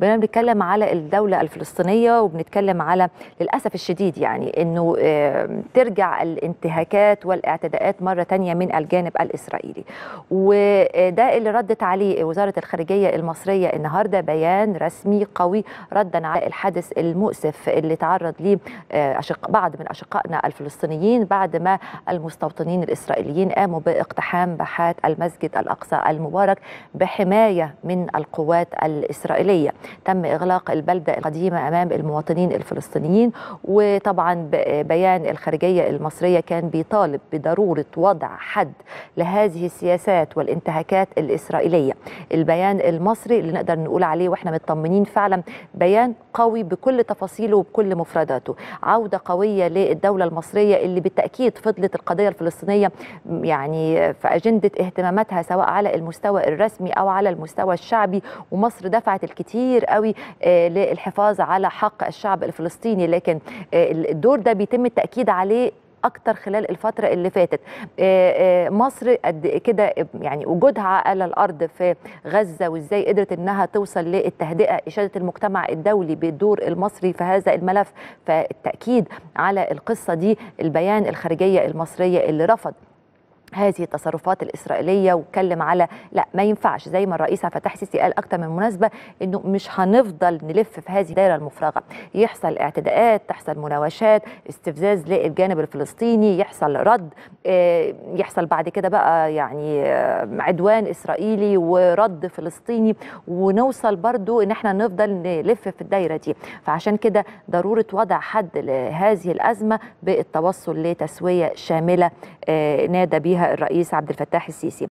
بنتكلم على الدوله الفلسطينيه وبنتكلم على للاسف الشديد يعني انه ترجع الانتهاكات والاعتداءات مره تانية من الجانب الاسرائيلي وده اللي ردت عليه وزاره الخارجيه المصريه النهارده بيان رسمي قوي ردا على الحادث المؤسف اللي تعرض ليه أشق بعض من اشقائنا الفلسطينيين بعد ما المستوطنين الاسرائيليين قاموا باقتحام باحات المسجد الاقصى المبارك بحمايه من القوات الاسرائيليه تم اغلاق البلده القديمه امام المواطنين الفلسطينيين وطبعا بيان الخارجيه المصريه كان بيطالب بضروره وضع حد لهذه السياسات والانتهاكات الاسرائيليه البيان المصري اللي نقدر نقول عليه واحنا مطمنين فعلا بيان قوي بكل تفاصيله وبكل مفرداته عوده قويه للدوله المصريه اللي بالتاكيد فضلت القضيه الفلسطينيه يعني في اجنده اهتماماتها سواء على المستوى الرسمي او على المستوى الشعبي ومصر دفعت الكثير قوي للحفاظ على حق الشعب الفلسطيني لكن الدور ده بيتم التاكيد عليه اكتر خلال الفتره اللي فاتت مصر قد كده يعني وجودها على الارض في غزه وازاي قدرت انها توصل للتهدئه اشاده المجتمع الدولي بالدور المصري في هذا الملف فالتاكيد على القصه دي البيان الخارجيه المصريه اللي رفض هذه التصرفات الإسرائيلية واتكلم على لا ما ينفعش زي ما الرئيس عبد الفتاح السيسي قال أكتر من مناسبة إنه مش هنفضل نلف في هذه الدائرة المفرغة يحصل اعتداءات تحصل مناوشات استفزاز للجانب الفلسطيني يحصل رد يحصل بعد كده بقى يعني عدوان إسرائيلي ورد فلسطيني ونوصل برضو إن احنا نفضل نلف في الدائرة دي فعشان كده ضرورة وضع حد لهذه الأزمة بالتوصل لتسوية شاملة نادى بها الرئيس عبد الفتاح السيسي